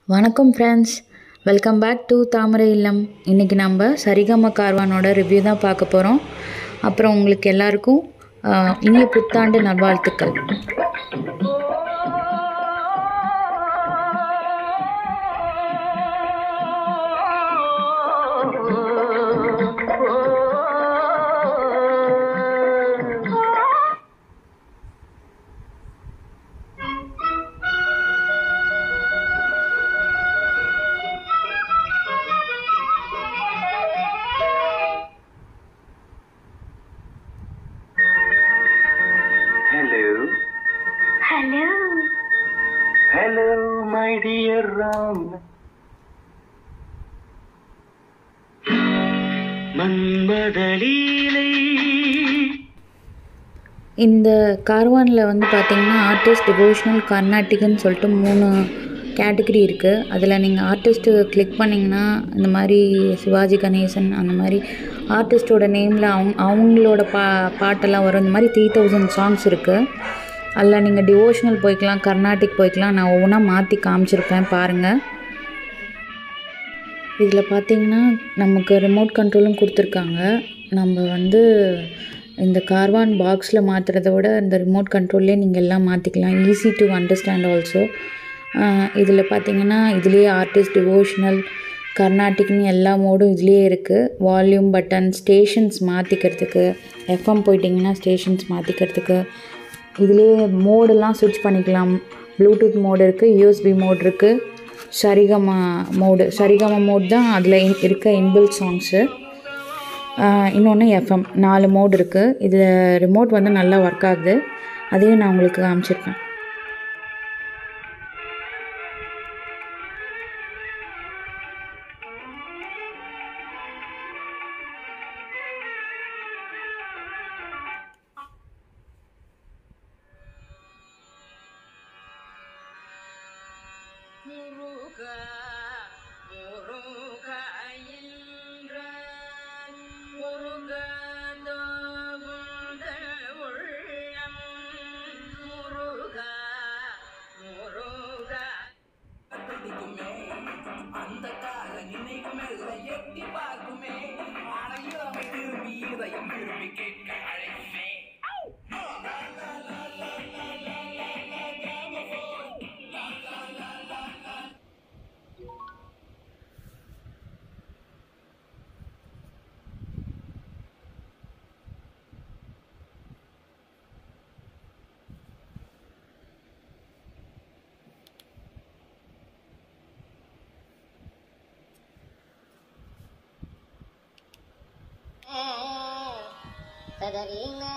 வணக்கம் friends welcome back to Thamarai Illam இன்றைக்கி நம்ம சரிகம கார்வானோட ரிவ்யூ தான் பார்க்க போகிறோம் அப்புறம் உங்களுக்கு எல்லாருக்கும் ஆஹ், இனிய புத்தாண்டு நல்வாழ்த்துக்கள் Hello. Hello. Hello, my dear Ram. Manmadha Leelai இந்த கார்வானில் வந்து பார்த்தீங்கன்னா ஆர்டிஸ்ட் டிவோஷனல் கர்நாட்டிக்னு சொல்லிட்டு மூணு கேட்டகரி இருக்குது அதில் நீங்கள் ஆர்டிஸ்ட்டு கிளிக் பண்ணிங்கன்னா இந்த மாதிரி சிவாஜி கணேசன் அந்த மாதிரி ஆர்டிஸ்ட்டோட நேமில் அவங்க அவங்களோட பா பாட்டெல்லாம் வரும் இந்த மாதிரி த்ரீ தௌசண்ட் சாங்ஸ் இருக்குது அதில் நீங்கள் டிவோஷனல் போய்க்கலாம் கர்நாடிக் போய்க்கலாம் நான் ஒவ்வொன்றா மாற்றி காமிச்சிருப்பேன் பாருங்கள் இதில் பார்த்தீங்கன்னா நமக்கு ரிமோட் கண்ட்ரோலும் கொடுத்துருக்காங்க நம்ம வந்து இந்த கார்வான் பாக்ஸில் மாற்றுறத விட இந்த ரிமோட் கண்ட்ரோல்லே நீங்கள் எல்லாம் மாற்றிக்கலாம் ஈஸி டு அண்டர்ஸ்டாண்ட் ஆல்சோ இதில் பார்த்தீங்கன்னா இதுலேயே ஆர்டிஸ்ட் டிவோஷனல் கர்நாடிக்னு எல்லா மோடும் இதுலேயே இருக்குது வால்யூம் பட்டன் ஸ்டேஷன்ஸ் மாற்றிக்கிறதுக்கு எஃப்எம் போயிட்டிங்கன்னா ஸ்டேஷன்ஸ் மாற்றிக்கிறதுக்கு இதுலேயே மோடெல்லாம் ஸ்விட்ச் பண்ணிக்கலாம் ப்ளூடூத் மோடு இருக்குது யூஎஸ்பி மோட் இருக்குது சரிகமா மோடு சரிகமா மோட் தான் அதில் இருக்க இன்பில் சாங்ஸு இன்னொன்று எஃப்எம் நாலு மோட் இருக்குது இது ரிமோட் வந்து நல்லா ஒர்க் ஆகுது அதையும் நான் உங்களுக்கு காமிச்சிருப்பேன் முருகா முருகா என்றான் முருகாத உள்ளம் முருகா முருகா பிடிக்குமே அந்த கால நினைவுமே எட்டி பார்க்குமே ஆனையில் அவை திரும்பி இதயம் திரும்பி கேட்க அழைக்குமே Sadaringa